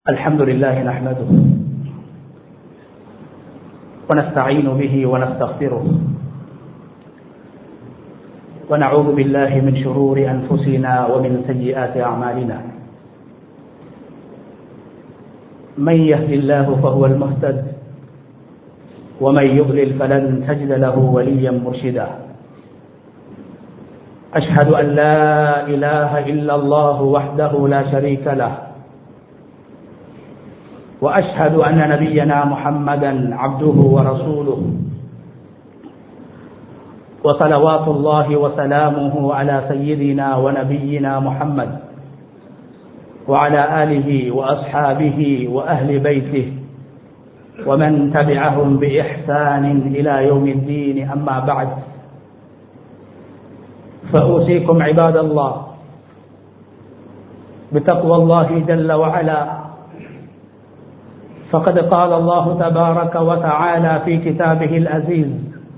الحمد لله نحمده ونستعين به ونستغفره ونعوذ بالله من شرور أنفسنا ومن سيئات أعمالنا من يهد الله فهو المهتد ومن يضلل فلن تجد له وليا مرشدا أشهد أن لا إله إلا الله وحده لا شريك له وأشهد أن نبينا محمدا عبده ورسوله وصلوات الله وسلامه على سيدنا ونبينا محمد وعلى آله وأصحابه وأهل بيته ومن تبعهم بإحسان إلى يوم الدين أما بعد فأوصيكم عباد الله بتقوى الله جل وعلا فقد قال الله تبارك وتعالى في كتابه العزيز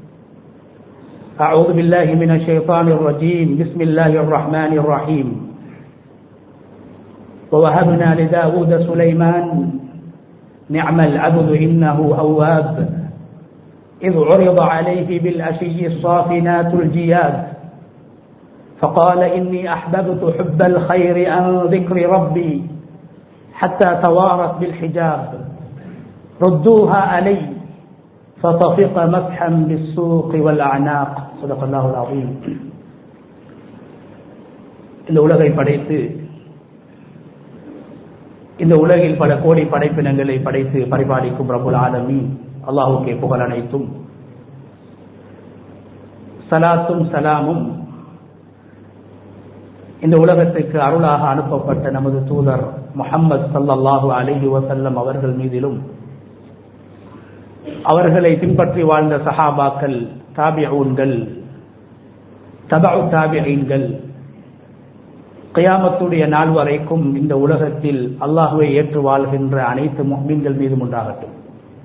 أعوذ بالله من الشيطان الرجيم بسم الله الرحمن الرحيم ووهبنا لداود سليمان نعم العبد إنه أواب إذ عرض عليه بالعشي الصافنات الجياد فقال إني أحببت حب الخير عن ذكر ربي حتى توارت بالحجاب ردوها علي فطفق مسحا بالسوق والأعناق صدق الله العظيم இந்த உலகை படைத்து இந்த உலகில் பல கோடி படைப்பினங்களை படைத்து பரிபாலிக்கும் பிரபுல் ஆலமி அல்லாஹுக்கே புகழ் அனைத்தும் சலாத்தும் சலாமும் இந்த உலகத்துக்கு அருளாக அனுப்பப்பட்ட நமது தூதர் முகம்மது சல்லல்லாஹு அலிஹி வசல்லம் அவர்கள் மீதிலும் அவர்களை பின்பற்றி வாழ்ந்த சஹாபாக்கள் தாபியூன்கள் தபு தாபியீன்கள் கயாமத்துடைய நாள் வரைக்கும் இந்த உலகத்தில் அல்லாஹுவை ஏற்று வாழ்கின்ற அனைத்து மீன்கள் மீதும் உண்டாகட்டும்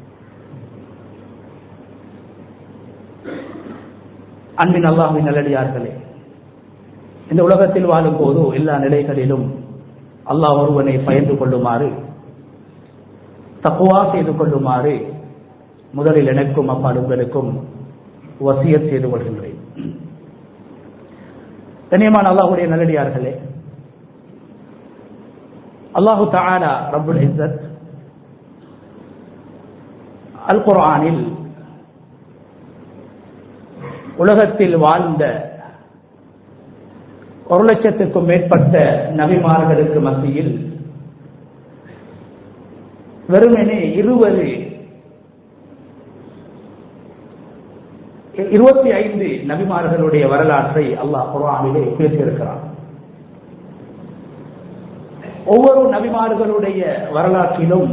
அன்பின் அல்லாஹுவின் நல்லடியார்களே இந்த உலகத்தில் வாழும் போது எல்லா நிலைகளிலும் அல்லாஹ் ஒருவனை பயந்து கொள்ளுமாறு தக்குவா செய்து கொள்ளுமாறு முதலில் எனக்கும் அப்பாடுகளுக்கும் வசியத் செய்து கொள்கின்றேன் கண்ணியமான அல்லாஹுடைய நல்லடியார்களே அல்லாஹு தாலா ரபுல் இசத் அல் குர்ஆனில் உலகத்தில் வாழ்ந்த ஒரு லட்சத்துக்கும் மேற்பட்ட நபிமார்களுக்கு மத்தியில் வெறுமனே இருபது இருபத்தி ஐந்து நபிமார்களுடைய வரலாற்றை அல்லாஹ் குரானிலே பேசியிருக்கிறான் ஒவ்வொரு நபிமார்களுடைய வரலாற்றிலும்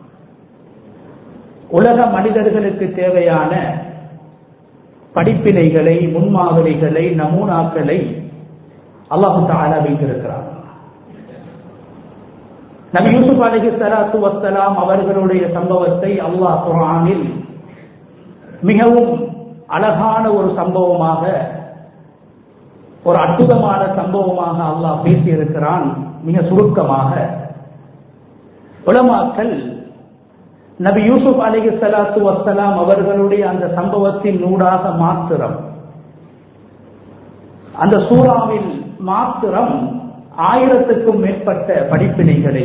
உலக மனிதர்களுக்கு தேவையான படிப்பினைகளை முன்மாதிரிகளை நமூனாக்களை அல்லாஹு தாலா வைத்திருக்கிறார் நபி யூசுப் அலஹி சலாத்து வசலாம் அவர்களுடைய சம்பவத்தை அல்லாஹ் குரானில் மிகவும் அழகான ஒரு சம்பவமாக ஒரு அற்புதமான சம்பவமாக அல்லாஹ் பேசியிருக்கிறான் மிக சுருக்கமாக உலமாக்கள் நபி யூசுப் அலிஹி சலாத்து வசலாம் அவர்களுடைய அந்த சம்பவத்தின் நூடாக மாத்திரம் அந்த சூறாவில் மாத்திரம் ஆயிரத்துக்கும் மேற்பட்ட படிப்பினைகளை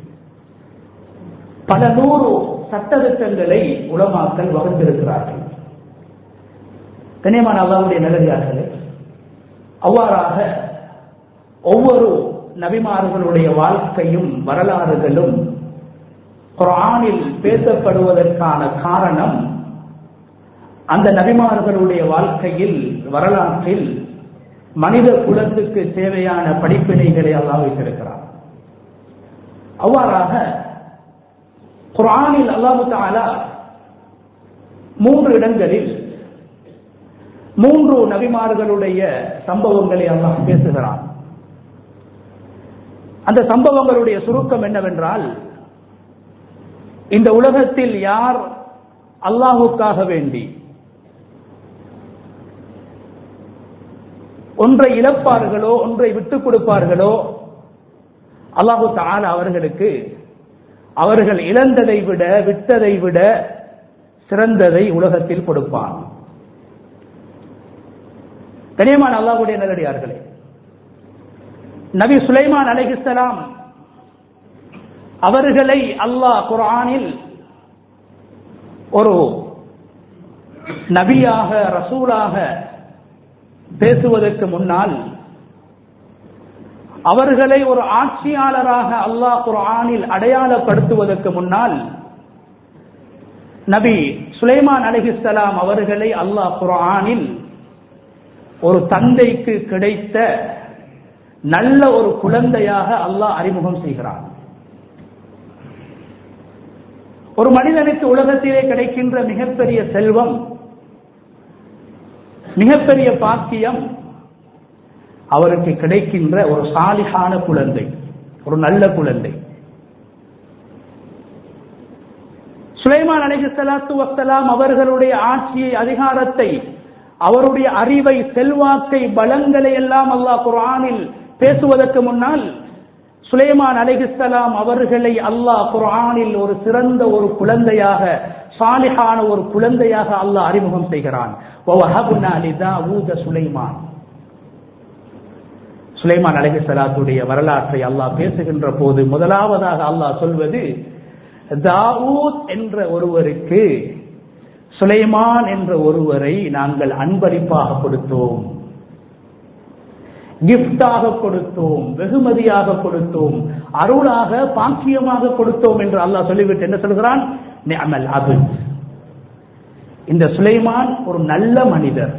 பல நூறு சட்டத்திட்டங்களை உலமாக்கள் வகுத்திருக்கிறார்கள் கண்ணியமான அல்லாவுடைய நல்லடியார்களே அவ்வாறாக ஒவ்வொரு நபிமார்களுடைய வாழ்க்கையும் வரலாறுகளும் குரானில் பேசப்படுவதற்கான காரணம் அந்த நபிமார்களுடைய வாழ்க்கையில் வரலாற்றில் மனித குலத்துக்கு தேவையான படிப்பினைகளை அல்லாஹ் வைத்திருக்கிறார் அவ்வாறாக குரானில் அல்லாஹு தாலா மூன்று இடங்களில் மூன்று நபிமார்களுடைய சம்பவங்களை அல்லாஹ் பேசுகிறான் அந்த சம்பவங்களுடைய சுருக்கம் என்னவென்றால் இந்த உலகத்தில் யார் அல்லாஹுக்காக வேண்டி ஒன்றை இழப்பார்களோ ஒன்றை விட்டுக் கொடுப்பார்களோ அல்லாஹு தாலா அவர்களுக்கு அவர்கள் இழந்ததை விட விட்டதை விட சிறந்ததை உலகத்தில் கொடுப்பான் கனியமான அல்லாஹ்வுடைய நல்லடியார்களே நபி சுலைமான் அலைஹிஸ்ஸலாம் அவர்களை அல்லாஹ் குர்ஆனில் ஒரு நபியாக ரசூலாக பேசுவதற்கு முன்னால் அவர்களை ஒரு ஆட்சியாளராக அல்லாஹ் குர்ஆனில் அடையாளப்படுத்துவதற்கு முன்னால் நபி சுலைமான் அலைஹிஸ்ஸலாம் அவர்களை அல்லாஹ் குர்ஆனில் ஒரு தந்தைக்கு கிடைத்த நல்ல ஒரு குழந்தையாக அல்லாஹ் அறிமுகம் செய்கிறான் ஒரு மனிதனுக்கு உலகத்திலே கிடைக்கின்ற மிகப்பெரிய செல்வம் மிகப்பெரிய பாக்கியம் அவருக்கு கிடைக்கின்ற ஒரு சாலிகான குழந்தை ஒரு நல்ல குழந்தை சுலைமான் அலைஹி ஸலாத்து வஸ்ஸலாம் அவர்களுடைய ஆட்சியை அதிகாரத்தை அவருடைய அறிவை செல்வாக்கை பலங்களை எல்லாம் அல்லாஹ் குர்ஆனில் பேசுவதற்கு முன்னால் சுலைமான் அலைஹிஸ்ஸலாம் அவர்களை அல்லாஹ் குர்ஆனில் ஒரு சிறந்த ஒரு குழந்தையாக சாலிஹான ஒரு குழந்தையாக அல்லாஹ் அறிமுகம் செய்கிறான் வவஹப்னா லிதாவூத சுலைமான் சுலைமான் அலைஹிஸ்ஸலாத்துடைய வரலாற்றை அல்லாஹ் பேசுகின்ற போது முதலாவதாக அல்லாஹ் சொல்வது தாவூத் என்ற ஒருவருக்கு சுலைமான் என்ற ஒருவரை நாங்கள் அன்பளிப்பாக கொடுத்தோம் கிஃப்டாக கொடுத்தோம் வெகுமதியாக கொடுத்தோம் அருளாக பாக்கியமாக கொடுத்தோம் என்று அல்லாஹ் சொல்லிவிட்டு என்ன சொல்கிறான் நிஅமல் அபு இந்த சுலைமான் ஒரு நல்ல மனிதர்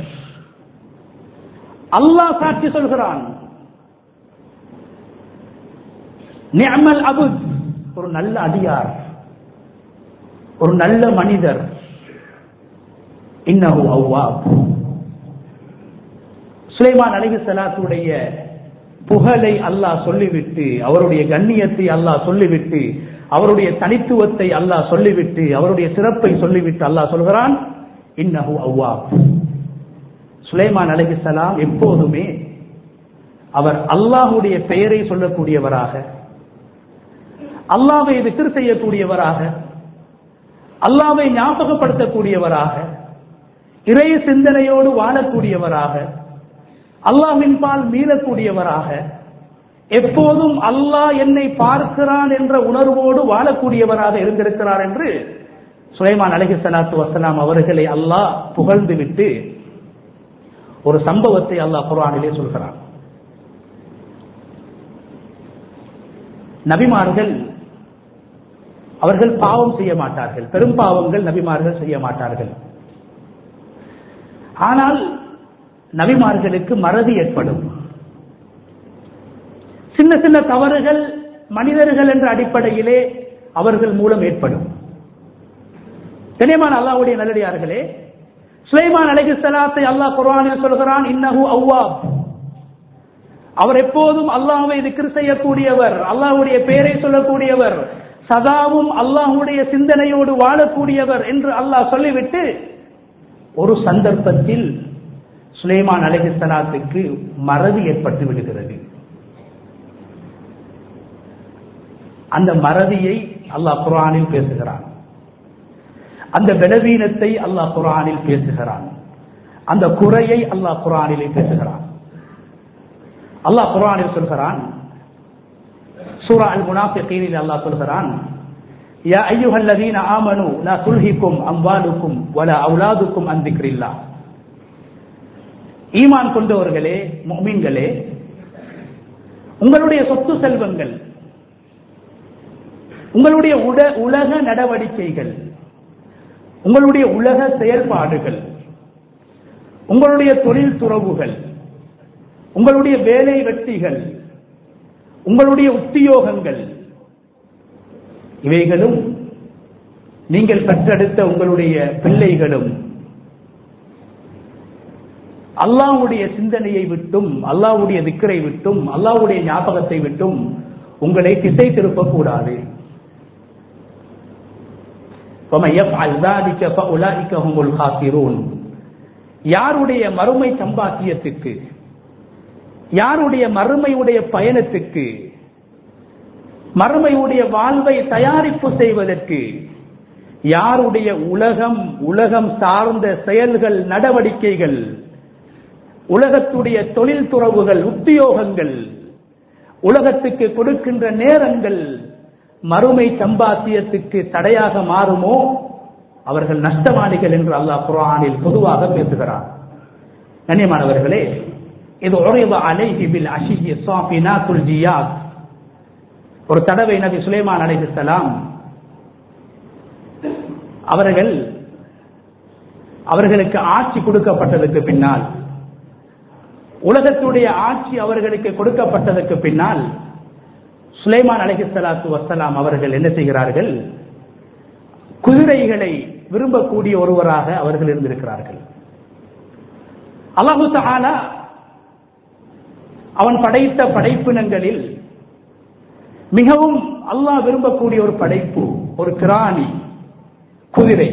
அல்லாஹ் சாட்சி சொல்கிறான் நிஅமல் அபு ஒரு நல்ல அடியார் ஒரு நல்ல மனிதர் இன்னஹு அவ்வாப் சுலைமான் அலைஹி ஸலாத்துடைய புகழை அல்லாஹ் சொல்லிவிட்டு அவருடைய கண்ணியத்தை அல்லாஹ் சொல்லிவிட்டு அவருடைய தனித்துவத்தை அல்லாஹ் சொல்லிவிட்டு அவருடைய சிறப்பை சொல்லிவிட்டு அல்லாஹ் சொல்கிறான் இன்னஹு அவ்வாப் சுலைமான் அலைஹிஸ்ஸலாம் எப்போதுமே அவர் அல்லாஹுடைய பெயரை சொல்லக்கூடியவராக அல்லாவை விக்கிர் செய்யக்கூடியவராக அல்லாவை ஞாபகப்படுத்தக்கூடியவராக இறை சிந்தனையோடு வாழக்கூடியவராக அல்லாஹ்வின் பால் மீளக்கூடியவராக எப்போதும் அல்லாஹ் என்னை பார்க்கிறான் என்ற உணர்வோடு வாழக்கூடியவராக இருந்திருக்கிறார் என்று சுலைமான் அலஹி சலாத்து வசலாம் அவர்களை அல்லாஹ் புகழ்ந்து விட்டு ஒரு சம்பவத்தை அல்லாஹ் குர்ஆனிலே சொல்கிறான் நபிமார்கள் அவர்கள் பாவம் செய்ய மாட்டார்கள் பெரும் பாவங்கள் நபிமார்கள் செய்ய மாட்டார்கள் ஆனால் நபிமார்களுக்கு மறதி ஏற்படும் சின்ன சின்ன தவறுகள் மனிதர்கள் என்ற அடிப்படையிலே அவர்கள் மூலம் ஏற்படும் கனியமான அல்லாஹ்வுடைய நல்லடியார்களே சுலைமான் அலைஹி ஸலாத்தை அல்லாஹ் குர்ஆனில் சொல்கிறான் இன்னஹு அவ்வாப் அவர் எப்போதும் அல்லாஹ்வை திக்ர் செய்யக்கூடியவர் அல்லாஹ்வுடைய பெயரை சொல்லக்கூடியவர் சதாவும் அல்லாஹ்வுடைய சிந்தனையோடு வாழக்கூடியவர் என்று அல்லாஹ் சொல்லிவிட்டு ஒரு சந்தர்ப்பத்தில் சுலைமான் அலைஹிஸ்ஸலாத்துக்கு மறதி ஏற்பட்டு விடுகிறது அந்த மறதியை அல்லாஹ் குர்ஆனில் பேசுகிறான் அந்த பலவீனத்தை அல்லாஹ் குர்ஆனில் பேசுகிறான் அந்த குறையை அல்லாஹ் குர்ஆனிலே பேசுகிறான் அல்லாஹ் குர்ஆனில் சொல்கிறான் சூரா அல் முனாஃபிகீனில் அல்லாஹ் சொல்கிறான் யா அய்யுஹல்லதீன ஆமனு லா துல்ஹிக்கும் அம்வாலுக்கும் வலா அவுலாதுக்கும் அன் திக்ரில்லாஹ் ஈமான் கொண்டவர்களே முஃமின்களே உங்களுடைய சொத்து செல்வங்கள் உங்களுடைய உட உலக நடவடிக்கைகள் உங்களுடைய உலக செயல்பாடுகள் உங்களுடைய தொழில் துறவுகள் உங்களுடைய வேலை வெற்றிகள் உங்களுடைய உத்தியோகங்கள் இவைகளும் நீங்கள் பெற்றெடுத்த உங்களுடைய பிள்ளைகளும் அல்லாஹ்வுடைய சிந்தனையை விட்டும் அல்லாஹ்வுடைய திக்கரை விட்டும் அல்லாஹ்வுடைய ஞாபகத்தை விட்டும் உங்களை திசை திருப்பக்கூடாது وَمَن يَفْعَلْ ذَلِكَ فَأُولَئِكَ هُمُ الْخَاسِرُونَ யாருடைய மறுமை சம்பாத்தியத்துக்கு யாருடைய மறுமையுடைய பயணத்துக்கு மறுமையுடைய வாழ்வை தயாரிப்பு செய்வதற்கு யாருடைய உலகம் உலகம் சார்ந்த செயல்கள் நடவடிக்கைகள் உலகத்துடைய தொழில் துறவுகள் உத்தியோகங்கள் உலகத்துக்கு கொடுக்கின்ற நேரங்கள் மறுமை சம்பாத்தியத்துக்கு தடையாக மாறுமோ அவர்கள் நஷ்டவாளிகள் என்று அல்லாஹ் குரானில் பொதுவாக பேசுகிறார் கண்ணியமானவர்களே இது உறைவ அலைஹி பில் அஷிஹி சாஃபினாத்துல் ஜியாத் ஒரு தடவை நபி சுலைமான் அலைஹிஸ்ஸலாம் அவர்கள் அவர்களுக்கு ஆட்சி கொடுக்கப்பட்டதற்கு பின்னால் உலகத்துடைய ஆட்சி அவர்களுக்கு கொடுக்கப்பட்டதற்கு பின்னால் சுலைமான் அலைஹிஸ்ஸலாத்து வசலாம் அவர்கள் என்ன செய்கிறார்கள் குதிரைகளை விரும்பக்கூடிய ஒருவராக அவர்கள் இருந்திருக்கிறார்கள் அல்லாஹு தஆலா அவன் படைத்த படைப்பினங்களில் மிகவும் அல்லாஹ் விரும்பக்கூடிய ஒரு படைப்பு ஒரு கிராணி குதிரை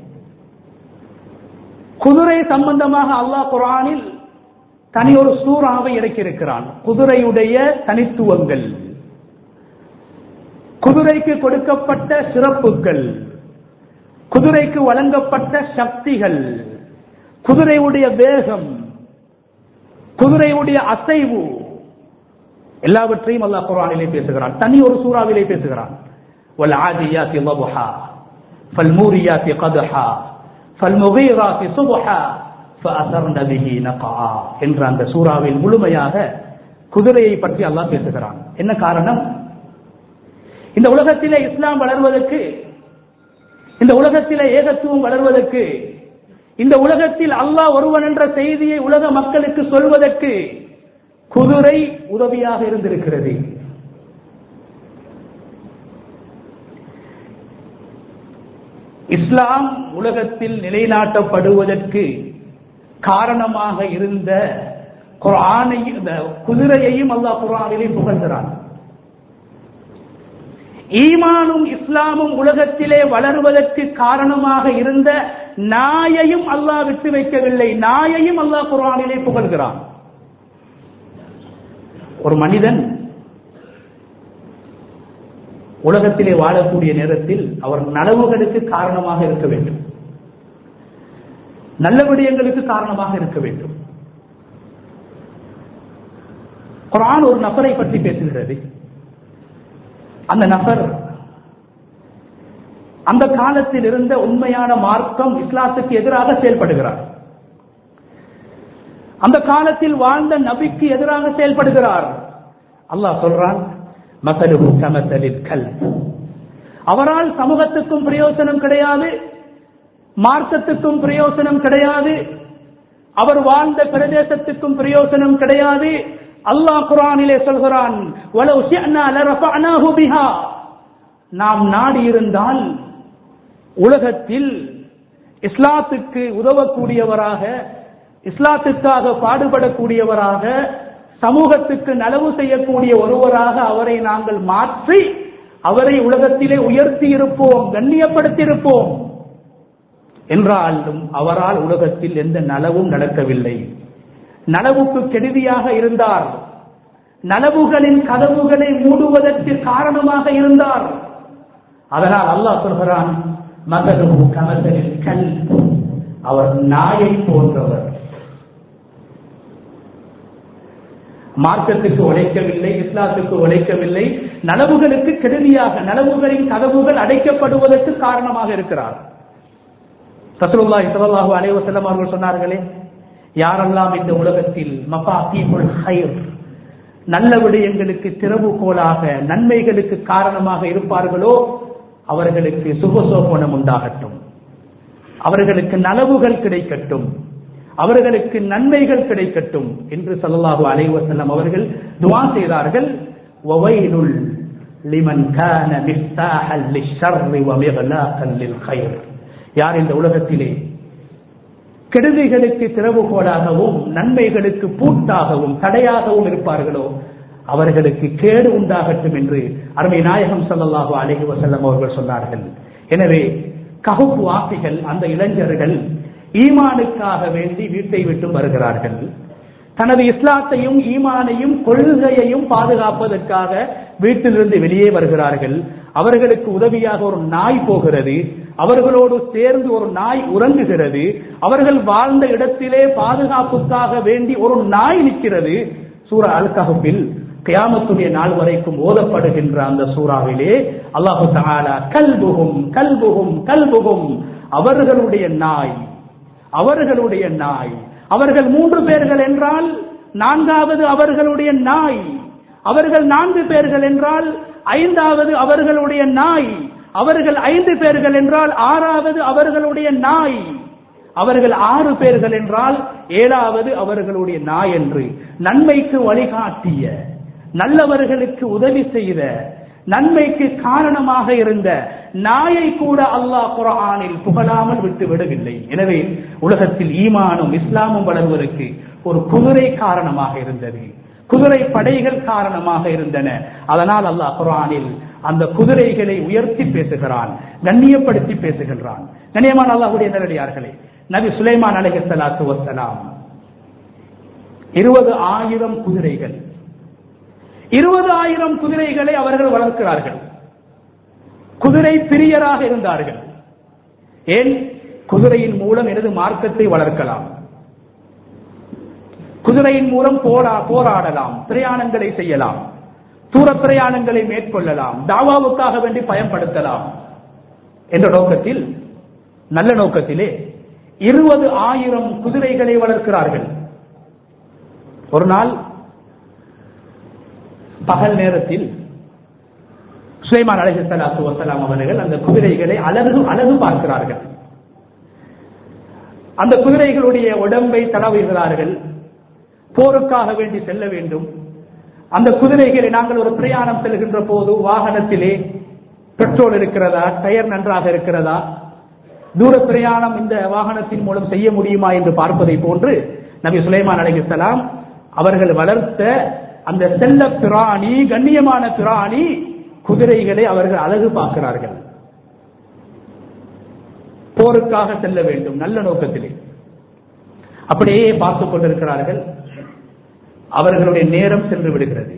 குதிரை சம்பந்தமாக அல்லாஹ் குரானில் தனி ஒரு சூறாவை இறக்கியிருக்கிறான் குதிரையுடைய தனித்துவங்கள் குதிரைக்கு கொடுக்கப்பட்ட சிறப்புகள் குதிரைக்கு வழங்கப்பட்ட சக்திகள் குதிரையுடைய வேகம் குதிரையுடைய அசைவு எல்லாவற்றையும் அல்லாஹ் குரானிலே பேசுகிறான் தனி ஒரு சூறாவிலே பேசுகிறான் والعاديات ضبحا فالموريات قدحا فالمغيرات صبحا فأثرن به نقعا என்ற அந்த சூறாவில் முழுமையாக குதிரையை பற்றி அல்லாஹ் பேசுகிறான் என்ன காரணம் இந்த உலகத்திலே இஸ்லாம் வளர்வதற்கு இந்த உலகத்திலே ஏகத்துவம் வளர்வதற்கு இந்த உலகத்தில் அல்லாஹ் ஒருவன் என்ற செய்தியை உலக மக்களுக்கு சொல்வதற்கு குதிரை உதவியாக இருந்திருக்கிறது இஸ்லாம் உலகத்தில் நிலைநாட்டப்படுவதற்கு காரணமாக இருந்த குரானை இந்த குதிரையையும் அல்லாஹ் குரானிலே புகழ்கிறான் ஈமானும் இஸ்லாமும் உலகத்திலே வளர்வதற்கு காரணமாக இருந்த நாயையும் அல்லாஹ் விட்டு வைக்கவில்லை நாயையும் அல்லாஹ் குரானிலே புகழ்கிறான் ஒரு மனிதன் உலகத்திலே வாழக்கூடிய நேரத்தில் அவர் நலவுகளுக்கு காரணமாக இருக்க வேண்டும் நல்ல விடயங்களுக்கு காரணமாக இருக்க வேண்டும் குரான் ஒரு நபரை பற்றி பேசுகிறது அந்த நபர் அந்த காலத்தில் இருந்த உண்மையான மார்க்கம் இஸ்லாத்துக்கு எதிராக செயல்படுகிறார் அந்த காலத்தில் வாழ்ந்த நபிக்கு எதிராக செயல்படுகிறார் அல்லாஹ் சொல்றான் மசலுகு கமசலில் கல் அவரால் சமூகத்துக்கும் பிரயோசனம் கிடையாது மார்க்கத்துக்கும் பிரயோசனம் கிடையாது அவர் வாழ்ந்த பிரதேசத்துக்கும் பிரயோசனம் கிடையாது அல்லாஹ் குரானிலே சொல்கிறான் "வலவ் ஷிஅனா லரஃபஅனாஹு பிஹா." நாம் நாடி இருந்தால் உலகத்தில் இஸ்லாத்துக்கு உதவக்கூடியவராக இஸ்லாத்துக்காக பாடுபடக்கூடியவராக சமூகத்துக்கு நலவு செய்யக்கூடிய ஒருவராக அவரை நாங்கள் மாற்றி அவரை உலகத்திலே உயர்த்தி இருப்போம் கண்ணியப்படுத்தி இருப்போம் என்றாலும் அவரால் உலகத்தில் எந்த நலவும் நடக்கவில்லை நலவுக்கு கெடுதியாக இருந்தார் நலவுகளின் கதவுகளை மூடுவதற்கு காரணமாக இருந்தார் அதனால் அல்லாஹ் சொல்கிறான் மகனும் கமசலில் கல் அவர் நாயை போன்றவர் மார்க்கத்துக்கு உழைக்கவில்லை இஸ்லாத்துக்கு உழைக்கவில்லை நலவுகளுக்கு கெடுதியாக நலவுகளின் கதவுகள் அடைக்கப்படுவதற்கு காரணமாக இருக்கிறார் ரசூலுல்லாஹி ஸல்லல்லாஹு அலைஹி வஸல்லம் அவர்கள் சொன்னார்களே யாரெல்லாம் இந்த உலகத்தில் மஃபாத்தீஹுல் ஹைர் நல்ல விடயங்களுக்கு திறவுகோலாக நன்மைகளுக்கு காரணமாக இருப்பார்களோ அவர்களுக்கு சுகசோபனம் உண்டாகட்டும் அவர்களுக்கு நலவுகள் கிடைக்கட்டும் அவர்களுக்கு நன்மைகள் கிடைக்கட்டும் என்று ஸல்லல்லாஹு அலைஹி வஸல்லம் அவர்கள் துஆ செய்தார்கள் வவைலுல் லிமன் கான மிஃப்தாஹல் லிஷ்ஷர்ரி வ மிக்லாகன் லில் கைர் யார் இந்த உலகத்திலே கெடுதிகளுக்கு திறவுகோலாகவும் நன்மைகளுக்கு பூட்டாகவும் தடையாகவும் இருப்பார்களோ அவர்களுக்கு கேடு உண்டாகட்டும் என்று அருமை நாயகம் ஸல்லல்லாஹு அலைஹி வஸல்லம் அவர்கள் சொன்னார்கள் எனவே கஹுப் வாசிகள் அந்த இளைஞர்கள் ஈமானுக்காக வேண்டி வீட்டை விட்டு வருகிறார்கள் தனது இஸ்லாத்தையும் ஈமானையும் கொள்கையையும் பாதுகாப்பதற்காக வீட்டிலிருந்து வெளியே வருகிறார்கள் அவர்களுக்கு உதவியாக ஒரு நாய் போகிறது அவர்களோடு சேர்ந்து ஒரு நாய் உறங்குகிறது அவர்கள் வாழ்ந்த இடத்திலே பாதுகாப்புக்காக வேண்டி ஒரு நாய் நிற்கிறது சூரா அல் கஹபில் கியாமத்துடைய நாள் வரைக்கும் ஓதப்படுகின்ற அந்த சூறாவிலே அல்லாஹு தஆலா கல்புகும் கல்புகும் கல்புகும் அவர்களுடைய நாய் அவர்களுடைய நாய் அவர்கள் மூன்று பேர்கள் என்றால் நான்காவது அவர்களுடைய நாய் அவர்கள் நான்கு பேர்கள் என்றால் ஐந்தாவது அவர்களுடைய நாய் அவர்கள் ஐந்து பேர்கள் என்றால் ஆறாவது அவர்களுடைய நாய் அவர்கள் ஆறு பேர்கள் என்றால் ஏழாவது அவர்களுடைய நாய் என்று நன்மைக்கு வழிகாட்டிய நல்லவர்களுக்கு உதவி செய்த நன்மைக்கு காரணமாக இருந்த நாயை கூட அல்லாஹ் குரானில் புகழாமல் விட்டு விடவில்லை எனவே உலகத்தில் ஈமானும் இஸ்லாமும் வளர்வதற்கு ஒரு குதிரை காரணமாக இருந்தது குதிரை படைகள் காரணமாக இருந்தன அதனால் அல்லாஹ் குரானில் அந்த குதிரைகளை உயர்த்தி பேசுகிறான் கண்ணியப்படுத்தி பேசுகின்றான் கண்ணியமான அல்லாஹுடைய நேரடியார்களே நபி சுலைமான் அலஹி சலாத்து வசலாம் இருபது ஆயிரம் குதிரைகள் இருபது ஆயிரம் குதிரைகளை அவர்கள் வளர்க்கிறார்கள் குதிரை பிரியராக இருந்தார்கள் ஏன் குதிரையின் மூலம் எனது மார்க்கத்தை வளர்க்கலாம் குதிரையின் மூலம் போரா போராடலாம் பிரயாணங்களை செய்யலாம் தூர பிரயாணங்களை மேற்கொள்ளலாம் தாவாவுக்காக வேண்டி பயன்படுத்தலாம் என்ற நோக்கத்தில் நல்ல நோக்கத்திலே இருபது ஆயிரம் குதிரைகளை வளர்க்கிறார்கள் ஒரு நாள் பகல் நேரத்தில் சுலைமான் அலஹி சலாத்து வசலாம் அவர்கள் அந்த குதிரைகளை அழகு அழகு பார்க்கிறார்கள் அந்த குதிரைகளுடைய உடம்பை தடவுகிறார்கள் போருக்காக வேண்டி செல்ல வேண்டும் அந்த குதிரைகளை நாங்கள் ஒரு பிரயாணம் செல்கின்ற போது வாகனத்திலே பெட்ரோல் இருக்கிறதா டயர் நன்றாக இருக்கிறதா தூர பிரயாணம் இந்த வாகனத்தின் மூலம் செய்ய முடியுமா என்று பார்ப்பதை போன்று நபி சுலைமான் அலைஹிஸ்ஸலாம் அவர்கள் வளர்த்த அந்த செல்ல பிராணி கண்ணியமான பிராணி குதிரைகளை அவர்கள் அழகு பார்க்கிறார்கள் போருக்காக செல்ல வேண்டும் நல்ல நோக்கத்திலே அப்படியே பார்த்துக் கொண்டிருக்கிறார்கள் அவர்களுடைய நேரம் சென்று விடுகிறது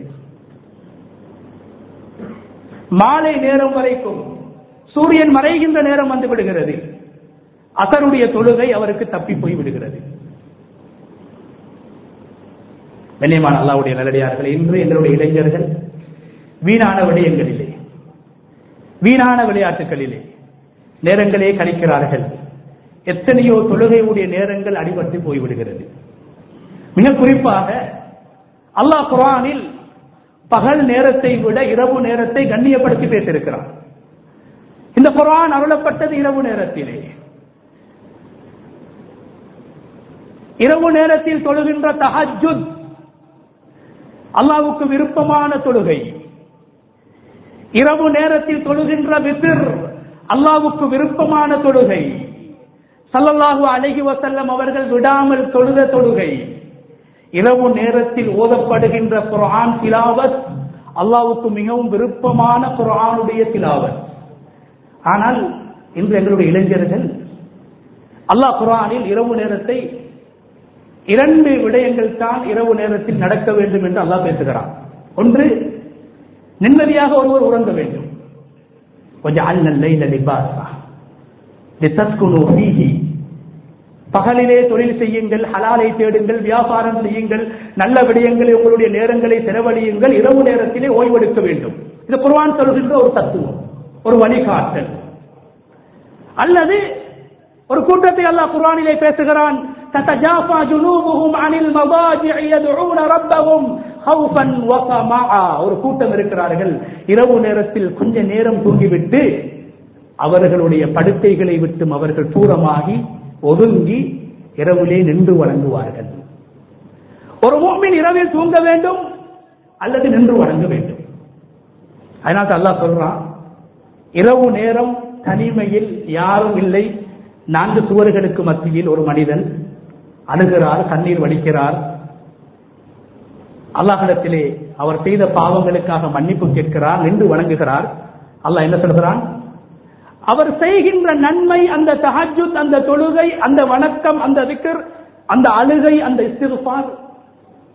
மாலை நேரம் வரைக்கும் சூரியன் மறைகின்ற நேரம் வந்து விடுகிறது அசருடைய தொழுகை அவருக்கு தப்பி போய் விடுகிறது கண்ணியமான அல்லாவுடைய நல்லடியார்கள் இன்று எங்களுடைய இளைஞர்கள் வீணான விடயங்களிலே வீணான விளையாட்டுகளிலே நேரங்களே கழிக்கிறார்கள் எத்தனையோ தொழுகையுடைய நேரங்கள் அடிபட்டு போய்விடுகிறது மிக குறிப்பாக அல்லாஹ் குரானில் பகல் நேரத்தை விட இரவு நேரத்தை கண்ணியப்படுத்தி பேசியிருக்கிறார் இந்த குரான் அருளப்பட்டது இரவு நேரத்திலே இரவு நேரத்தில் தொழுகின்ற தஹஜுத் அல்லாவுக்கு விருப்பமான தொழுகை இரவு நேரத்தில் தொழுகின்ற விசிர் அல்லாவுக்கு விருப்பமான தொழுகை சல்லல்லாஹு அலைஹி வசல்லம் அவர்கள் விடாமல் தொழுத தொழுகை இரவு நேரத்தில் ஓதப்படுகின்ற குர்ஆன் திலாவத் அல்லாவுக்கு மிகவும் விருப்பமான குர்ஆனுடைய திலாவத் ஆனால் இன்று எங்களுடைய இளைஞர்கள் அல்லாஹ் குர்ஆனில் இரவு நேரத்தை இரண்டு விடயங்கள் தான் இரவு நேரத்தில் நடக்க வேண்டும் என்று அல்லாஹ் பேசுகிறான் ஒன்று நிம்மதியாக ஒருவர் உறங்க வேண்டும் கொஞ்சம் அல்ல லிபாசா லிதஸ்குனு ஃபீஹி பகலிலே தொழில் செய்யுங்கள் ஹலாலை தேடுங்கள் வியாபாரம் செய்யுங்கள் நல்ல விடயங்களை உங்களுடைய நேரங்களை செலவழியுங்கள் இரவு நேரத்திலே ஓய்வெடுக்க வேண்டும் இது குர்ஆன் சொல்கின்ற ஒரு தத்துவம் ஒரு வழிகாட்டல் அல்லது ஒரு கூட்டத்தை அல்லாஹ் குர்ஆனிலே பேசுகிறான் تتجافى جنوبهم عن المضاجع يدعون ربهم خوفا وطمعا ஒரு கூட்டம் இருக்கிறார்கள் இரவு நேரத்தில் கொஞ்ச நேரம் தூங்கிவிட்டு அவர்களுடைய படுக்கைகளை விட்டும் அவர்கள் தூரமாகி ஒதுங்கி இரவிலே நின்று வணங்குவார்கள் ஒரு மூமின் இரவில் தூங்க வேண்டும் அல்லது நின்று வணங்க வேண்டும் அதனால அல்லாஹ் சொல்றான் இரவு நேரம் தனிமையில் யாரும் இல்லை நான்கு சுவர்களுக்கு மத்தியில் ஒரு மனிதன் அழுகிறார் கண்ணீர் வடிக்கிறார் அல்லாஹிடத்திலே அவர் செய்த பாவங்களுக்காக மன்னிப்பு கேட்கிறார் நின்று வணங்குகிறார் அல்லாஹ் என்ன சொல்கிறான் அவர் செய்கின்ற நன்மை அந்த தஹஜுத் அந்த தொழுகை அந்த வணக்கம் அந்த விக்கர் அந்த அழுகை அந்த இஸ்திருபார்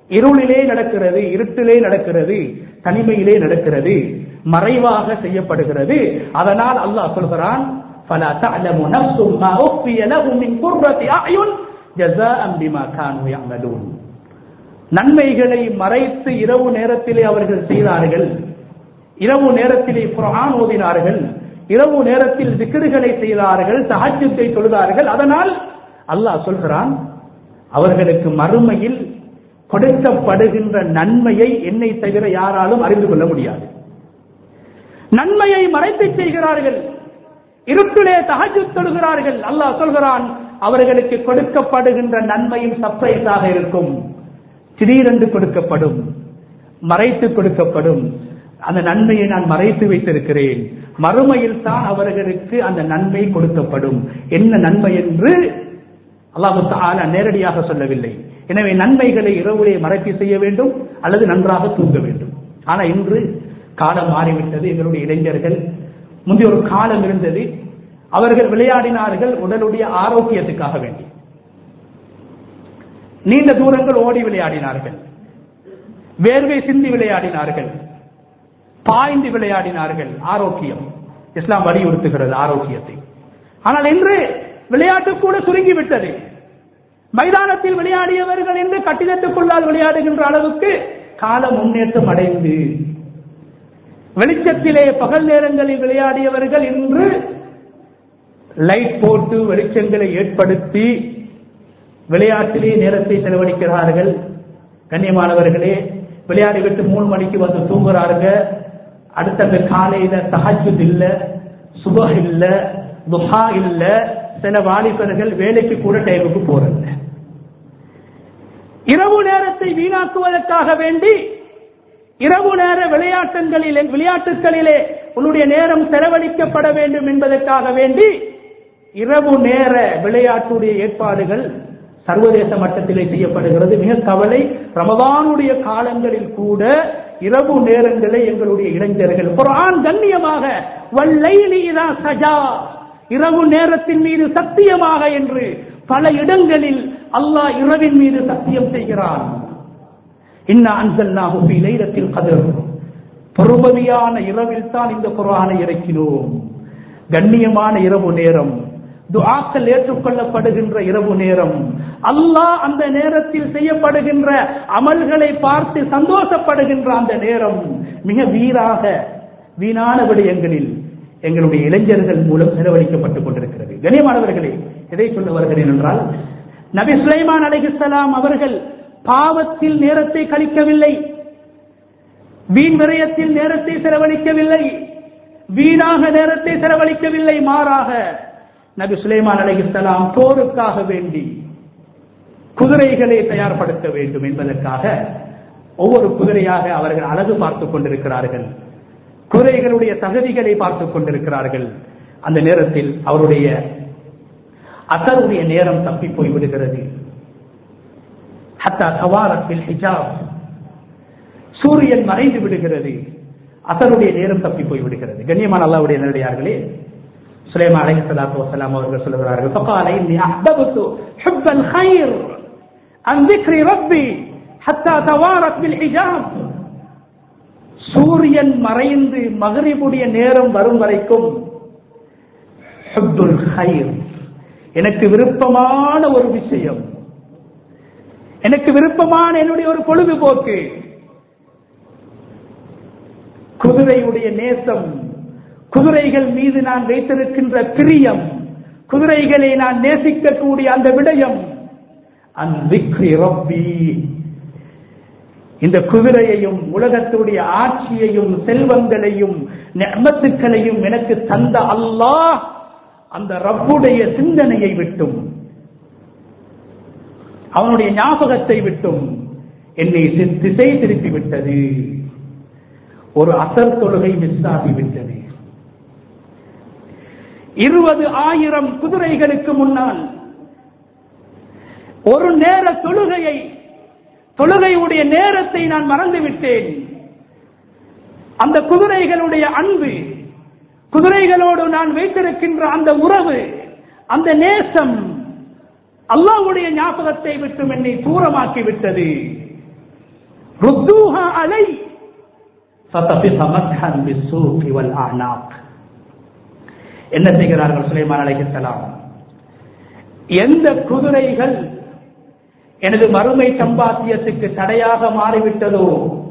இருளிலே நடக்கிறது இருட்டிலே நடக்கிறது தனிமையிலே நடக்கிறது மறைவாக செய்யப்படுகிறது அதனால் அல்லாஹ் சொல்கிறான் فلا تعلم نفس ما أخفي لهم من قرة أعين جزاء بما كانوا يعملون நன்மைகளை மறைத்து இரவு நேரத்திலே அவர்கள் செய்தார்கள் இரவு நேரத்திலே குர்ஆன் ஓதினார்கள் இரவு நேரத்தில் திக்ருகளை செய்தார்கள் தஹஜ்ஜுத்தை தொழுதார்கள் அதனால் அல்லாஹ் சொல்கிறான் அவர்களுக்கு மறுமையில் கொடுக்கப்படுகின்ற நன்மையை என்னை தவிர யாராலும் அறிந்து கொள்ள முடியாது நன்மையை மறைத்து செய்கிறார்கள் இருட்டிலே தகஜு தொழுகிறார்கள் அல்லாஹ் சொல்கிறான் அவர்களுக்கு கொடுக்கப்படுகின்ற நன்மையும் சர்ப்ரைஸாக இருக்கும் திடீரென்று கொடுக்கப்படும் மறைத்து கொடுக்கப்படும் அந்த நன்மையை நான் மறைத்து வைத்திருக்கிறேன் மறுமையில் தான் அவர்களுக்கு அந்த நன்மை கொடுக்கப்படும் என்ன நன்மை என்று அல்லாஹு தாலா நேரடியாக சொல்லவில்லை எனவே நன்மைகளை இரவுலே மறைத்து செய்ய வேண்டும் அல்லது நன்றாக தூங்க வேண்டும் ஆனா இன்று காலம் மாறிவிட்டது எங்களுடைய இளைஞர்கள் முந்தைய ஒரு காலம் இருந்தது அவர்கள் விளையாடினார்கள் உடலுடைய ஆரோக்கியத்துக்காக வேண்டி நீண்ட தூரங்கள் ஓடி விளையாடினார்கள் வேர்வை சிந்தி விளையாடினார்கள் பாய்ந்து விளையாடினார்கள் ஆரோக்கியம் இஸ்லாம் வலியுறுத்துகிறது ஆரோக்கியத்தை ஆனால் இன்று விளையாட்டு கூட சுருங்கி விட்டது மைதானத்தில் விளையாடியவர்கள் என்று கட்டிடத்துக்குள்ளால் விளையாடுகின்ற அளவுக்கு கால முன்னேற்றம் அடைந்து வெளிச்சத்திலே பகல் நேரங்களில் விளையாடியவர்கள் இன்று லைட் போட்டு வெளிச்சங்களை ஏற்படுத்தி விளையாட்டிலே நேரத்தை செலவழிக்கிறார்கள் கண்ணியமானவர்களே விளையாடி விட்டு மூணு மணிக்கு வந்து தூங்குறாங்க அடுத்த காலையில தஹஜுத் இல்ல சுபஹ் இல்ல துஹா இல்ல சில வாலிபர்கள் வேலைக்கு கூட டைமுக்கு போறது இரவு நேரத்தை வீணாக்குவதற்காக வேண்டி இரவு நேர விளையாட்டுகளிலே விளையாட்டுகளிலே உன்னுடைய நேரம் செலவழிக்கப்பட வேண்டும் என்பதற்காக வேண்டி இரவு நேர விளையாட்டுடைய ஏற்பாடுகள் சர்வதேச மட்டத்திலே செய்யப்படுகிறது மிக கவலை ரமதானுடைய காலங்களில் கூட இரவு நேரங்களே எங்களுடைய இளைஞர்கள் குரான் கண்ணியமாக வல்லைலி இதா சஜா இரவு நேரத்தின் மீது சத்தியமாக என்று பல இடங்களில் அல்லாஹ் இரவின் மீது சத்தியம் செய்கிறான் இன்னா அன்சல்நாஹு ஃபீ லைலத்தில் கத்ர் பொறுமதியான இரவில் தான் இந்த குர்ஆனை இறக்கினோம் கண்ணியமான இரவு நேரம் துஆக்கள் ஏற்றுக்கொள்ளப்படுகின்ற இரவு நேரம் அல்லாஹ் அந்த நேரத்தில் செய்யப்படுகின்ற அமல்களை பார்த்து சந்தோஷப்படுகின்ற அந்த நேரம் மிக வீராக வீணான விடயங்களில் எங்களுடைய இளைஞர்கள் மூலம் செலவழிக்கப்பட்டுக் கொண்டிருக்கிறது கண்ணியமானவர்களே எதை சொல்ல வருகிறேன் என்றால் நபி சுலைமான் அலைஹிஸ்ஸலாம் அவர்கள் பாவத்தில் நேரத்தை கழிக்கவில்லை வீண் விரயத்தில் நேரத்தை செலவழிக்கவில்லை வீணாக நேரத்தை செலவழிக்கவில்லை மாறாக நபி சுலைமான் அலைஹிஸ்ஸலாம் போருக்காக வேண்டி குதிரைகளை தயார்படுத்த வேண்டும் என்பதற்காக ஒவ்வொரு குதிரையாக அவர்கள் அழகு பார்த்துக் கொண்டிருக்கிறார்கள் குதிரைகளுடைய தகுதிகளை பார்த்துக் கொண்டிருக்கிறார்கள் அந்த நேரத்தில் அவருடைய அசருடைய நேரம் தப்பி போய் விடுகிறது ஹத்தா தவாரத்தில் ஹிஜாப் சூரியன் மறைந்து விடுகிறது அசருடைய நேரம் தப்பி போய் விடுகிறது கண்ணியமான அல்லாவுடைய நேரடியார்களே சுலைமா அலை சலாத்து வசலாம் அவர்கள் சொல்லுகிறார்கள் فقال إني أحببت حب الخير عن ذكر ربي حتى توارت بالحجاب சூரியன் மறைந்து மகரிபுடைய நேரம் வரும் வரைக்கும் ஹுப்புல் ஹைர் எனக்கு விருப்பமான ஒரு விஷயம் எனக்கு விருப்பமான என்னுடைய ஒரு பொழுதுபோக்கு குதிரையுடைய நேசம் குதிரைகள் மீது நான் வைத்திருக்கின்ற பிரியம் குதிரைகளை நான் நேசிக்கக்கூடிய அந்த விடயம் அன்பிக்ரி ரப்பி இந்த குதிரையையும் உலகத்துடைய ஆட்சியையும் செல்வங்களையும் நெமத்துக்களையும் எனக்கு தந்த அல்லாஹ் அந்த ரப்புடைய சிந்தனையை விட்டும் அவனுடைய ஞாபகத்தை விட்டும் என்னை தி- திசை திருப்பி விட்டது ஒரு அசர் தொழுகை மிஸ் ஆகிவிட்டது இருபது ஆயிரம் குதிரைகளுக்கு முன்னால் ஒரு நேர தொழுகையை தொழுகையுடைய நேரத்தை நான் மறந்து விட்டேன் அந்த குதிரைகளுடைய அன்பு குதிரைகளோடு நான் வைத்திருக்கின்ற அந்த உறவு அந்த நேசம் அல்லாஹ்வுடைய ஞாபகத்தை விட்டும் என்னை தூரமாக்கி விட்டது ருத்தூஹா அலை ஃபதபிக மத்ஹன் பிஸ்ஸூகி வல் அனாக் என்ன செய்கிறார்கள் சுலைமான் அலைஹிஸ்ஸலாம் எந்த குதிரைகள் எனது மறுமை சம்பாத்தியத்துக்கு தடையாக மாறிவிட்டதோ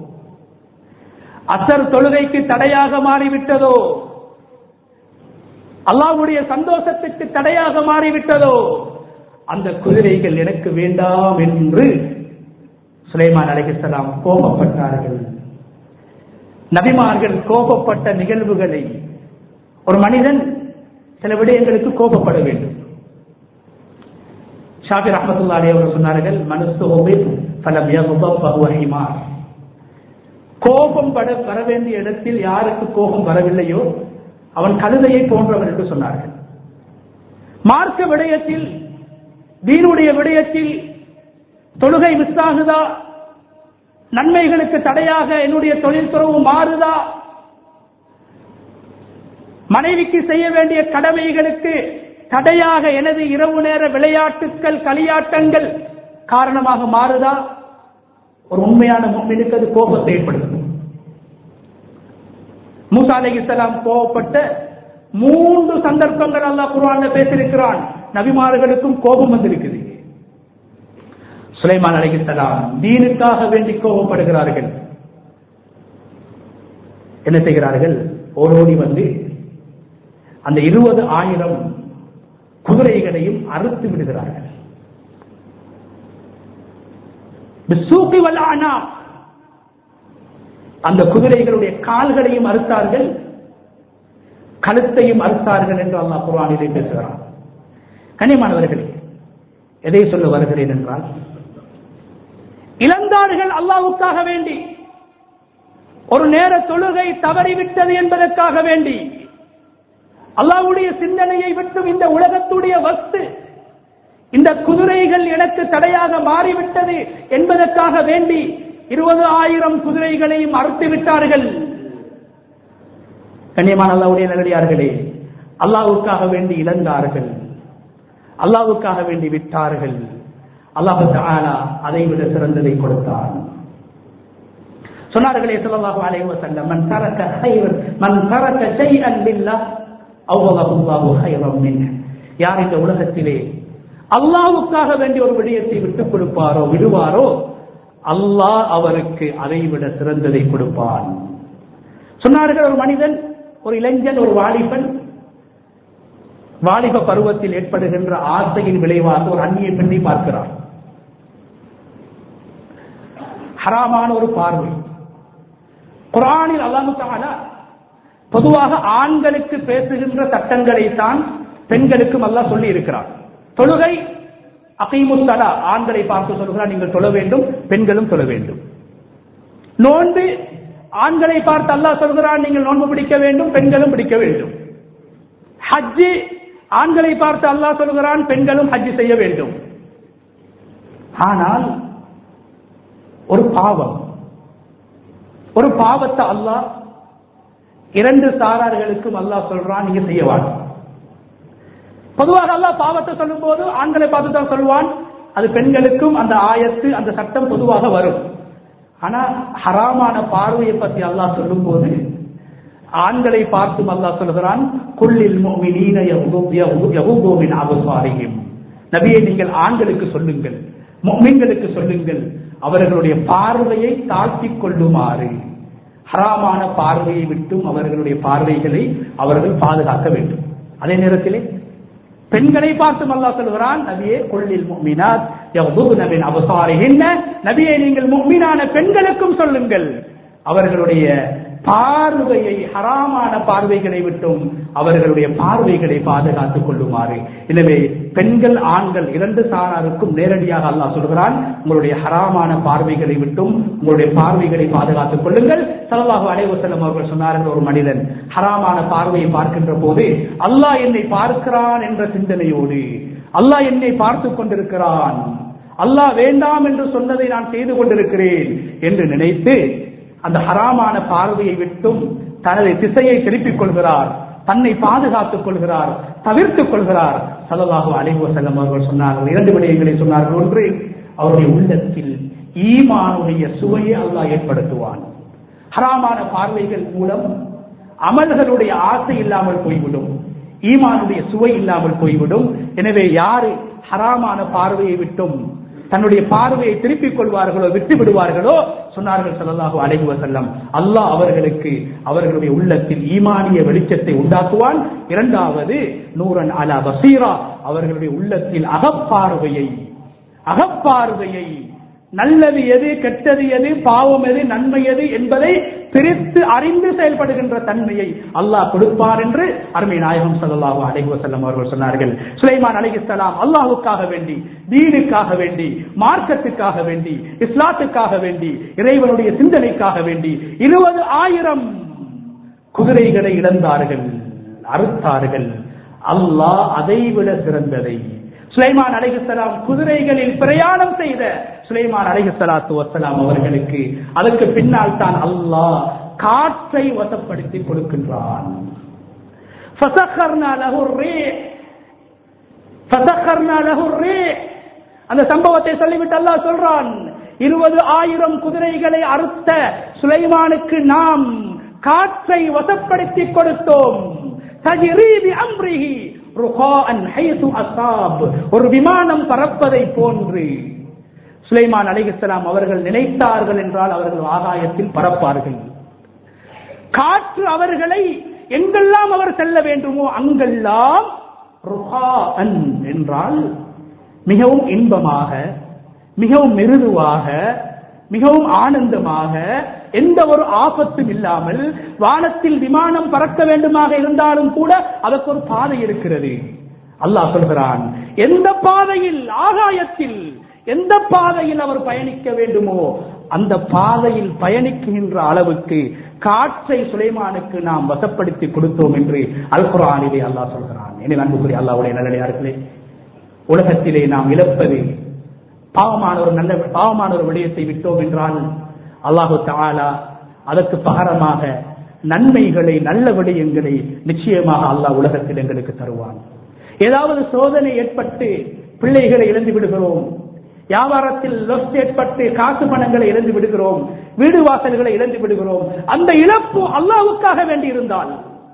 அசர் தொழுகைக்கு தடையாக மாறிவிட்டதோ அல்லாஹ்வுடைய சந்தோஷத்துக்கு தடையாக மாறிவிட்டதோ அந்த குதிரைகள் எனக்கு வேண்டாம் என்று சுலைமான் அலைஹிஸ்ஸலாம் கோபப்பட்டார்கள் நபிமார்கள் கோபப்பட்ட நிகழ்வுகளை ஒரு மனிதன் சில விடயங்களுக்கு கோபப்பட வேண்டும் ஷாஃபி ரஹமத்துல்லா அலி அவர்கள் சொன்னார்கள் மனசு பலம் யகுபர் கோபம் பட வர வேண்டிய இடத்தில் யாருக்கு கோபம் வரவில்லையோ அவன் கழுதையை போன்றவன் என்று சொன்னார்கள் மார்க்க விடயத்தில் தீனுடைய விடயத்தில் தொழுகை மிஸ் ஆகுதா நன்மைகளுக்கு தடையாக என்னுடைய தொழில் துறவு மாறுதா மனைவிக்கு செய்ய வேண்டிய கடமைகளுக்கு தடையாக எனது இரவு நேர விளையாட்டுக்கள் களியாட்டங்கள் காரணமாக மாறுதா ஒரு உண்மையான முன்மினுக்கு அது கோபத்தை ஏற்படுத்தும் மூசா அலி இஸ்லாம் கோபப்பட்ட மூன்று சந்தர்ப்பங்கள் அல்லாஹ் குர்ஆன்ல பேசியிருக்கிறான் நபிமார்களுக்கும் கோபம் வந்திருக்குது சுலைமான் அலைஹிஸ்ஸலாம் தீனுக்காக வேண்டி கோபப்படுகிறார்கள் என்ன செய்கிறார்கள் ஓடோடி வந்து அந்த இருபது ஆயிரம் குதிரைகளையும் அறுத்து விடுகிறார்கள் பிஸ்ஸூகி வல் அனாக். அந்த குதிரைகளுடைய கால்களையும் அறுத்தார்கள் கழுத்தையும் அறுத்தார்கள் என்று அல்லாஹ் குர்ஆனிலே பேசுகிறான் கனிமானவர்களே எதை சொல்ல வருகிறேன் என்றால் இழந்தார்கள் அல்லாஹ்வுக்காக வேண்டி ஒரு நேர தொழுகை தவறிவிட்டது என்பதற்காக வேண்டி அல்லாஹ்வுடைய சிந்தனையை விட்டும் இந்த உலகத்துடைய வஸ்து இந்த குதிரைகள் எனக்கு தடையாக மாறிவிட்டது என்பதற்காக வேண்டி இருபது ஆயிரம் குதிரைகளையும் அறுத்து விட்டார்கள் கண்ணியமான அல்லாவுடைய நல்லடியார்களே அல்லாவுக்காக வேண்டி இழந்தார்கள் அல்லாவுக்காக வேண்டி விட்டார்கள் அல்லாஹு தஆலா அதை விட சிறந்ததை கொடுத்தான் சொன்னார்களே ஸல்லல்லாஹு அலைஹி வஸல்லம் மன் தரக கைரன் மன் தரக ஷைஅன் பில்லாஹ் அவ்வளவு அல்லாஹு கைரம் மின்ஹு யார் இந்த உலகத்திலே அல்லாவுக்காக வேண்டிய ஒரு விடயத்தை விட்டுக் கொடுப்பாரோ விடுவாரோ அல்லாஹ் அவருக்கு அதை விட சிறந்ததை கொடுப்பான் சொன்னார்கள் ஒரு மனிதன் ஒரு இளைஞன் ஒரு வாலிபன் வாலிப பருவத்தில் ஏற்படுகின்ற ஆசையின் விளைவாக ஒரு அந்நிய பெண்ணை பார்க்கிறார் ஹராமான ஒரு பார்வை குரானில் அல்லாஹு தஆலா பொதுவாக ஆண்களுக்கு பேசுகின்ற சட்டங்களை தான் பெண்களுக்கும் அல்லாஹ் சொல்லி இருக்கிறார் தொழுகை அகைமுத்தலா ஆண்களை பார்த்து சொல்கிறார் நீங்கள் தொழ வேண்டும் பெண்களும் தொழ வேண்டும் நோன்பு ஆண்களை பார்த்து அல்லாஹ் சொல்கிறார் நீங்கள் நோன்பு பிடிக்க வேண்டும் பெண்களும் பிடிக்க வேண்டும் ஹஜ்ஜி ஆண்களை பார்த்து அல்லாஹ் சொல்கிறான் பெண்களும் ஹஜ்ஜி செய்ய வேண்டும் ஆனால் ஒரு பாவம் ஒரு பாவத்தை அல்லாஹ் இரண்டு சாரார்களுக்கும் அல்லாஹ் சொல்றான் நீங்க செய்ய வேண்டாம் பொதுவாக அல்லாஹ் பாவத்தை சொல்லும் போது ஆண்களை பார்த்து தான் சொல்வான் அது பெண்களுக்கும் அந்த ஆயத்து அந்த சட்டம் பொதுவாக வரும் ஆனா ஹராமான பார்வையை பத்தி அல்லாஹ் சொல்லும் போது ஆண்களை பார்த்தும் அல்லாஹ் சொல்கிறான் குள்ளில் முஃமினீன யகுது மின் அபசாரிஹிம் நபியை நீங்கள் ஆண்களுக்கு சொல்லுங்கள் முஃமின்களுக்கு சொல்லுங்கள் அவர்களுடைய பார்வையை தாழ்த்திக் கொள்ளுமாறு ஹராமான பார்வையை விட்டும் அவர்களுடைய பார்வைகளை அவர்கள் பாதுகாக்க வேண்டும் அதே நேரத்திலே பெண்களை பார்த்து அல்லாஹ் சொல்கிறான் நபியே கொள்ளில் முஃமினாத் யகுதுன மின் அபசாரிஹின்ன நபியே நீங்கள் முஃமினான பெண்களுக்கும் சொல்லுங்கள் அவர்களுடைய பார்வையை ஹராமான பார்வைகளை விட்டும் அவர்களுடைய பார்வைகளை பாதுகாத்துக் கொள்ளுமாறு எனவே பெண்கள் ஆண்கள் இரண்டு சாராருக்கும் நேரடியாக அல்லாஹ் சொல்கிறான் உங்களுடைய ஹராமான பார்வைகளை விட்டும் உங்களுடைய பார்வைகளை பாதுகாத்துக் கொள்ளுங்கள் சல்லாஹு அலைவசல்லம் அவர்கள் சொன்னார்கள் ஒரு மனிதன் ஹராமான பார்வையை பார்க்கின்ற போது அல்லாஹ் என்னை பார்க்கிறான் என்ற சிந்தனையோடு அல்லாஹ் என்னை பார்த்து கொண்டிருக்கிறான் அல்லாஹ் வேண்டாம் என்று சொன்னதை நான் செய்து கொண்டிருக்கிறேன் என்று நினைத்து அந்த ஹராமான பார்வையை விட்டும் தனது திசையை திருப்பிக் கொள்கிறார் தன்னை பாதுகாத்துக் கொள்கிறார் தவிர்த்துக் கொள்கிறார் சல்லல்லாஹு அலைஹி வஸல்லம் அவர்கள் சொன்னார்கள் இரண்டு விடயங்களை சொன்னார்கள் ஒன்று அவருடைய உள்ளத்தில் ஈமானுடைய சுவையை அல்லாஹ் ஏற்படுத்துவான் ஹராமான பார்வைகள் மூலம் அமல்களுடைய ஆசை இல்லாமல் போய்விடும் ஈமானுடைய சுவை இல்லாமல் போய்விடும் எனவே யாரு ஹராமான பார்வையை விட்டும் தன்னுடைய பார்வையை திருப்பிக் கொள்வார்களோ விட்டு விடுவார்களோ சொன்னார்கள் ஸல்லல்லாஹு அலைஹி வஸல்லம் அல்லாஹ் அவர்களுக்கு அவர்களுடைய உள்ளத்தில் ஈமானிய வெளிச்சத்தை உண்டாக்குவான் இரண்டாவது நூரன் அலா பசீரா அவர்களுடைய உள்ளத்தில் அகப்பார்வையை அகப்பார்வையை நல்லது எது கெட்டது எது பாவம் எது நன்மை எது என்பதை பிரித்து அறிந்து செயல்படுகின்ற தன்மையை அல்லாஹ் கொடுப்பார் என்று அருமை நாயகம் ஸல்லல்லாஹு அலைஹி வஸல்லம் அவர்கள் சொன்னார்கள் சுலைமான் அலைஹிஸ்ஸலாம் அல்லாஹ்வுக்காக வேண்டி தீனுக்காக வேண்டி மார்க்கத்துக்காக வேண்டி இஸ்லாத்துக்காக வேண்டி இறைவனுடைய சிந்தனைக்காக வேண்டி இருபது ஆயிரம் குதிரைகளை இழந்தார்கள் அறுத்தார்கள் அல்லாஹ் அதைவிட சிறந்ததை சுலைமான் அலைஹிஸ்ஸலாம் குதிரைகளில் பிரயாணம் செய்த சுலைமான் அலைஹிஸ்ஸலாத்து வஸ்ஸலாம் அவர்களுக்கு அதற்கு பின்னால் தான் அல்லாஹ் காற்றை வசப்படுத்தி கொடுக்கின்றான் فسخرنا له الريح فسخرنا له الريح அந்த சம்பவத்தை சொல்லிவிட்டு அல்லாஹ் சொல்றான் இருபது ஆயிரம் குதிரைகளை அறுத்த சுலைமானுக்கு நாம் காற்றை வசப்படுத்தி கொடுத்தோம் தஜ்ரீபி அம்ரிஹி ருகாஅன் ஹைது அஸாப் ஒரு விமானம் பறப்பதை போன்று சுலைமான் அலைஹிஸ்ஸலாம் அவர்கள் நினைத்தார்கள் என்றால் அவர்கள் ஆகாயத்தில் பறப்பார்கள் காற்று அவர்களை எங்கெல்லாம் அவர் செல்ல வேண்டுமோ அங்கெல்லாம் ருகாஅன் என்றால் மிகவும் இன்பமாக மிகவும் மிருதுவாக மிகவும் ஆனந்தமாக எந்த ஒரு ஆபத்தும் இல்லாமல் வானத்தில் விமானம் பறக்க வேண்டுமாக இருந்தாலும் கூட அதற்கு ஒரு பாதை இருக்கிறது அல்லாஹ் சொல்கிறான் எந்த பாதையில் ஆகாயத்தில் எந்த பாதையில் அவர் பயணிக்க வேண்டுமோ அந்த பாதையில் பயணிக்கின்ற அளவுக்கு காற்றை சுலைமானுக்கு நாம் வசப்படுத்தி கொடுத்தோம் என்று அல் குரானிலே அல்லாஹ் சொல்கிறான் எனவே அன்புக்குரிய அல்லாவுடைய நல்லடியார்களே உலகத்திலே நாம் இழப்பது பாவமான ஒரு நல்ல பாவமான ஒரு விடயத்தை விட்டோம் என்றால் அல்லாஹு தாலா அதற்கு பகரமாக நன்மைகளை நல்ல விடயங்களை நிச்சயமாக அல்லாஹ் உலகத்தில் எங்களுக்கு தருவான் ஏதாவது சோதனை ஏற்பட்டு பிள்ளைகளை இழந்து விடுகிறோம் வியாபாரத்தில் லொஸ் ஏற்பட்டு காசு பணங்களை இழந்து விடுகிறோம் வீடு வாசல்களை இழந்து விடுகிறோம் அந்த இழப்பு அல்லாவுக்காக வேண்டி இருந்தால்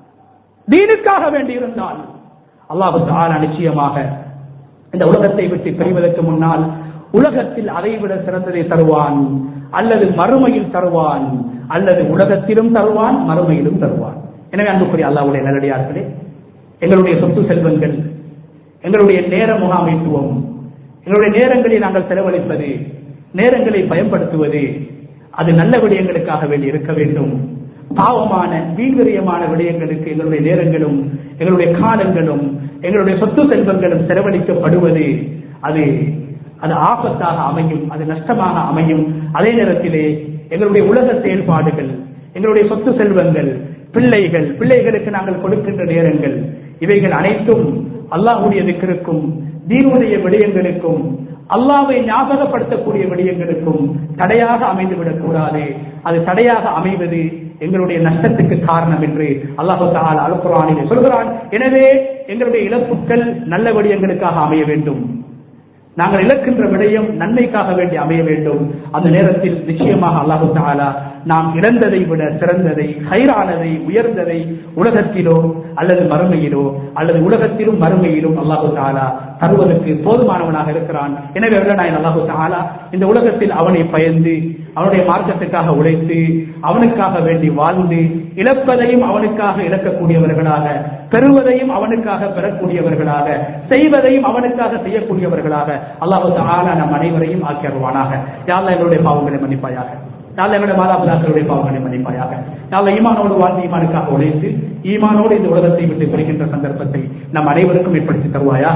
தீனுக்காக வேண்டி இருந்தால் அல்லாஹு தாலா நிச்சயமாக இந்த உலகத்தை விட்டு பிரிவதற்கு முன்னால் உலகத்தில் அதைவிட சிறந்ததை தருவான் அல்லது மறுமையில் தருவான் அல்லது உலகத்திலும் தருவான் மறுமையிலும் தருவான் எனவே அன்புக்குரிய அல்லாவுடைய நல்லடியார்களே எங்களுடைய சொத்து செல்வங்கள் எங்களுடைய நேர முகாமைத்துவம் எங்களுடைய நேரங்களை நாங்கள் செலவழிப்பது நேரங்களை பயன்படுத்துவது அது நல்ல விடயங்களுக்காக வேண்டி இருக்க வேண்டும் பாவமான வீண்விரியமான விடயங்களுக்கு எங்களுடைய நேரங்களும் எங்களுடைய காலங்களும் எங்களுடைய சொத்து செல்வங்களும் செலவழிக்கப்படுவது அது அது ஆபத்தாக அமையும் அது நஷ்டமாக அமையும் அதே நேரத்திலே எங்களுடைய உலக செயல்பாடுகள் எங்களுடைய சொத்து செல்வங்கள் பிள்ளைகள் பிள்ளைகளுக்கு நாங்கள் கொடுக்கின்ற நேரங்கள் இவைகள் அனைத்தும் அல்லாஹுடைய திக்கிற்கும் தீனுடைய விடயங்களுக்கும் அல்லாவை ஞாபகப்படுத்தக்கூடிய விடயங்களுக்கும் தடையாக அமைந்துவிடக் கூடாது அது தடையாக அமைவது எங்களுடைய நஷ்டத்துக்கு காரணம் என்று அல்லாஹு தால் அல்குரானில் சொல்கிறான் எனவே எங்களுடைய இழப்புகள் நல்ல விடயங்களுக்காக அமைய வேண்டும் நாங்கள் இழக்கின்ற விடயம் நன்மைக்காக வேண்டி அமைய வேண்டும் அந்த நேரத்தில் நிச்சயமாக அல்லாஹு தாலா நாம் இழந்ததை விட சிறந்ததை ஹைரானதை உயர்ந்ததை உலகத்திலோ அல்லது மறுமையிலோ அல்லது உலகத்திலும் மறுமையிலும் அல்லாஹு தாலா தருவதற்கு போதுமானவனாக இருக்கிறான் எனவே நான் அல்லாஹு தாலா இந்த உலகத்தில் அவனை பயந்து அவனுடைய மார்க்கத்துக்காக உழைத்து அவனுக்காக வேண்டி வாழ்ந்து இழப்பதையும் அவனுக்காக இழக்கக்கூடியவர்களாக பெறுவதையும் அவனுக்காக பெறக்கூடியவர்களாக செய்வதையும் அவனுக்காக செய்யக்கூடியவர்களாக அல்லாஹு தாலா நம் அனைவரையும் ஆக்கி அருவானாக யாழ்லா என்னுடைய பாவங்களை மன்னிப்பாயாக யாழ்லா என்னுடைய மாதாபிதாக்களுடைய பாவங்களை மன்னிப்பாயாக யாழ்லா ஈமானோடு வாழ்ந்து ஈமானுக்காக உழைத்து ஈமானோடு இந்த உலகத்தை விட்டு பெறுகின்ற சந்தர்ப்பத்தை நம் அனைவருக்கும் ஏற்படுத்தி தருவாயாக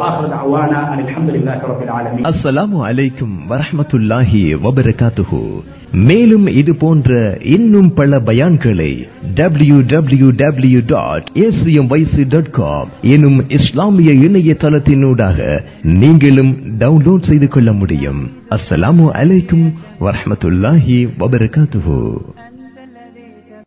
அஸ்ஸலாமு அலைக்கும் வரஹமத்துல்லாஹி வபரகாத்துஹு மேலும் இது போன்ற இன்னும் பல பயான்களை W W W dot dot com எனும் இஸ்லாமிய இணையதளத்தினூடாக நீங்களும் டவுன்லோட் செய்து கொள்ள முடியும் அஸ்ஸலாமு அலைக்கும் வரஹமத்துல்லாஹி வபரகாத்துஹு